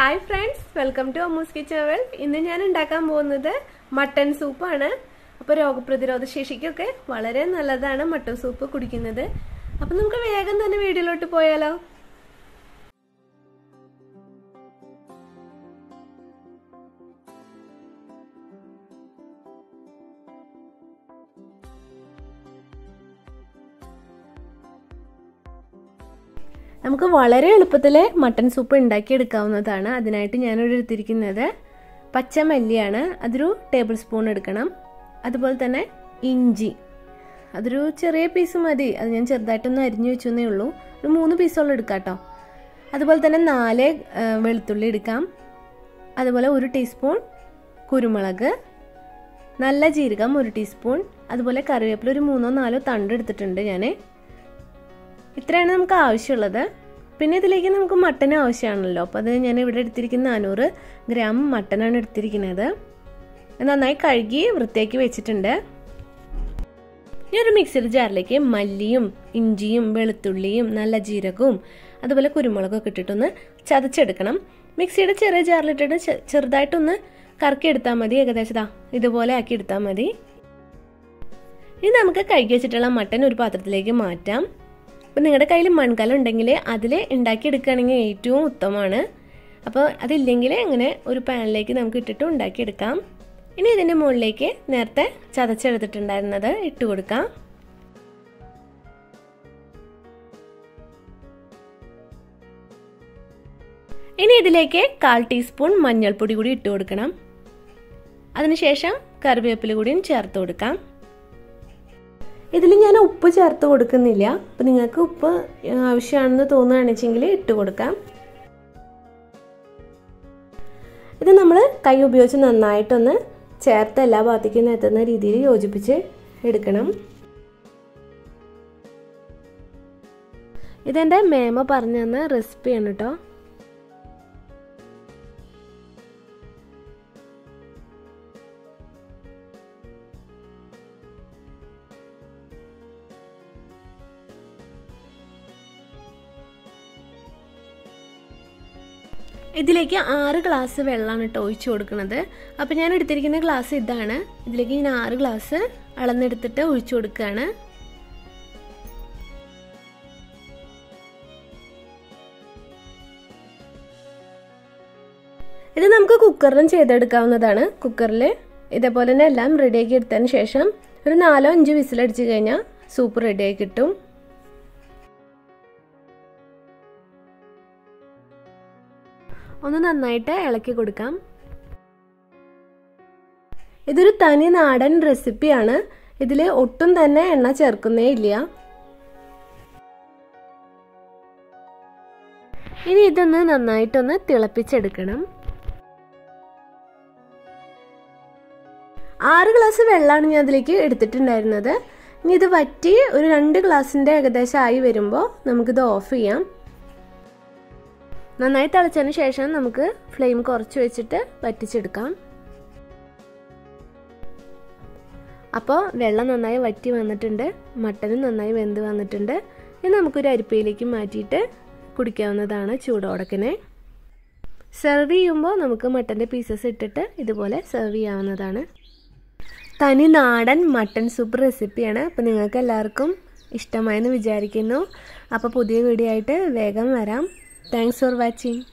Hi friends welcome to Ammu's kitchen world ഇന്ന് ഞാൻ ഉണ്ടാക്കാൻ പോകുന്നത് മട്ടൺ സൂപ്പാണ് അപ്പോൾ രോഗപ്രതിരോധ ശേഷിക്കൊക്കെ വളരെ നല്ലതാണ് മട്ടൺ സൂപ്പ് കുടിക്കുന്നത് അപ്പം നമുക്ക് വേഗം തന്നെ വീഡിയോയിലോട്ട് പോയാലോ നമുക്ക് വളരെ എളുപ്പത്തിൽ മട്ടൺ സൂപ്പ് ഉണ്ടാക്കിയെടുക്കാവുന്നതാണ് അതിനായിട്ട് ഞാനിവിടെ എടുത്തിരിക്കുന്നത് പച്ചമല്ലിയാണ് അതൊരു ടേബിൾ സ്പൂൺ എടുക്കണം അതുപോലെ തന്നെ ഇഞ്ചി അതൊരു ചെറിയ പീസ് മതി അത് ഞാൻ ചെറുതായിട്ടൊന്ന് അരിഞ്ഞു വെച്ചെന്നേ ഉള്ളൂ ഒരു മൂന്ന് പീസോളം എടുക്കാം കേട്ടോ അതുപോലെ തന്നെ നാല് വെളുത്തുള്ളി എടുക്കാം അതുപോലെ ഒരു ടീസ്പൂൺ കുരുമുളക് നല്ല ജീരകം ഒരു ടീസ്പൂൺ അതുപോലെ കറിവേപ്പില ഒരു മൂന്നോ നാലോ തണ്ട് എടുത്തിട്ടുണ്ട് ഞാൻ ഇത്രയാണ് നമുക്ക് ആവശ്യമുള്ളത് പിന്നെ ഇതിലേക്ക് നമുക്ക് മട്ടൻ ആവശ്യമാണല്ലോ അപ്പോൾ അത് ഞാൻ ഇവിടെ എടുത്തിരിക്കുന്ന നാനൂറ് ഗ്രാം മട്ടനാണ് എടുത്തിരിക്കുന്നത് നന്നായി കഴുകി വൃത്തിയാക്കി വെച്ചിട്ടുണ്ട് ഈ ഒരു മിക്സിയുടെ ജാറിലേക്ക് മല്ലിയും ഇഞ്ചിയും വെളുത്തുള്ളിയും നല്ല ജീരകവും അതുപോലെ കുരുമുളകൊക്കെ ഇട്ടിട്ടൊന്ന് ചതച്ചെടുക്കണം മിക്സിയുടെ ചെറിയ ജാറിലിട്ടിട്ട് ചെറുതായിട്ടൊന്ന് കറക്കി എടുത്താൽ മതി ഏകദേശം ഇതുപോലെ ആക്കി എടുത്താൽ മതി ഇനി നമുക്ക് കഴുകി വെച്ചിട്ടുള്ള മട്ടൻ ഒരു പാത്രത്തിലേക്ക് മാറ്റാം അപ്പം നിങ്ങളുടെ കയ്യിൽ മൺകലം ഉണ്ടെങ്കിൽ അതിൽ ഉണ്ടാക്കിയെടുക്കുകയാണെങ്കിൽ ഏറ്റവും ഉത്തമമാണ് അപ്പോൾ അതില്ലെങ്കിൽ അങ്ങനെ ഒരു പാനിലേക്ക് നമുക്ക് ഇട്ടിട്ട് ഉണ്ടാക്കിയെടുക്കാം ഇനി ഇതിൻ്റെ മുകളിലേക്ക് നേരത്തെ ചതച്ചെടുത്തിട്ടുണ്ടായിരുന്നത് ഇട്ട് കൊടുക്കാം ഇനി ഇതിലേക്ക് കാൽ ടീസ്പൂൺ മഞ്ഞൾപ്പൊടി കൂടി ഇട്ട് കൊടുക്കണം അതിനുശേഷം കറിവേപ്പില കൂടിയും ചേർത്ത് കൊടുക്കാം ഇതിൽ ഞാൻ ഉപ്പ് ചേർത്ത് കൊടുക്കുന്നില്ല അപ്പം നിങ്ങൾക്ക് ഉപ്പ് ആവശ്യമാണെന്ന് തോന്നുകയാണെച്ചെങ്കിൽ ഇട്ട് കൊടുക്കാം ഇത് നമ്മൾ കൈ ഉപയോഗിച്ച് നന്നായിട്ടൊന്ന് ചേർത്ത് എല്ലാ ഭാഗത്തേക്കും എത്തുന്ന രീതിയിൽ യോജിപ്പിച്ച് എടുക്കണം ഇതെൻ്റെ മേമ പറഞ്ഞു തന്ന റെസിപ്പിയാണ് കേട്ടോ ഇതിലേക്ക് ആറ് ഗ്ലാസ് വെള്ളമാണ് കേട്ടോ ഒഴിച്ചു കൊടുക്കുന്നത് അപ്പോൾ ഞാൻ എടുത്തിരിക്കുന്ന ഗ്ലാസ് ഇതാണ് ഇതിലേക്ക് ഞാൻ ആറ് ഗ്ലാസ് അളന്നെടുത്തിട്ട് ഒഴിച്ചു കൊടുക്കുകയാണ് ഇത് നമുക്ക് കുക്കറിലും ചെയ്തെടുക്കാവുന്നതാണ് കുക്കറിൽ ഇതേപോലെ തന്നെ എല്ലാം റെഡിയാക്കി എടുത്തതിന് ശേഷം ഒരു നാലോ അഞ്ച് വിസിലടിച്ച് കഴിഞ്ഞാൽ സൂപ്പ് റെഡിയായി കിട്ടും ഒന്ന് നന്നായിട്ട് ഇളക്കി കൊടുക്കാം ഇതൊരു തനി നാടൻ റെസിപ്പിയാണ് ഇതിൽ ഒട്ടും തന്നെ എണ്ണ ചേർക്കുന്നേ ഇല്ല ഇനി ഇതൊന്ന് നന്നായിട്ടൊന്ന് തിളപ്പിച്ചെടുക്കണം ആറ് ഗ്ലാസ് വെള്ളമാണ് ഞാൻ അതിലേക്ക് എടുത്തിട്ടുണ്ടായിരുന്നത് ഇനി ഇത് വറ്റി ഒരു രണ്ട് ഗ്ലാസിൻ്റെ ഏകദേശം ആയി വരുമ്പോൾ നമുക്കിത് ഓഫ് ചെയ്യാം നന്നായി തിളച്ചതിന് ശേഷം നമുക്ക് ഫ്ലെയിം കുറച്ച് വെച്ചിട്ട് വറ്റിച്ചെടുക്കാം അപ്പോൾ വെള്ളം നന്നായി വറ്റി വന്നിട്ടുണ്ട് മട്ടനും നന്നായി വെന്ത് വന്നിട്ടുണ്ട് ഇനി നമുക്കൊരു അരിപ്പയിലേക്ക് മാറ്റിയിട്ട് കുടിക്കാവുന്നതാണ് ചൂടോടക്കിനെ സെർവ് ചെയ്യുമ്പോൾ നമുക്ക് മട്ടൻ്റെ പീസസ് ഇട്ടിട്ട് ഇതുപോലെ സെർവ് ചെയ്യാവുന്നതാണ് തനി നാടൻ മട്ടൻ സൂപ്പ് റെസിപ്പിയാണ് അപ്പോൾ നിങ്ങൾക്ക് എല്ലാവർക്കും ഇഷ്ടമായെന്ന് വിചാരിക്കുന്നു അപ്പോൾ പുതിയ വീഡിയോ ആയിട്ട് വേഗം വരാം Thanks for watching.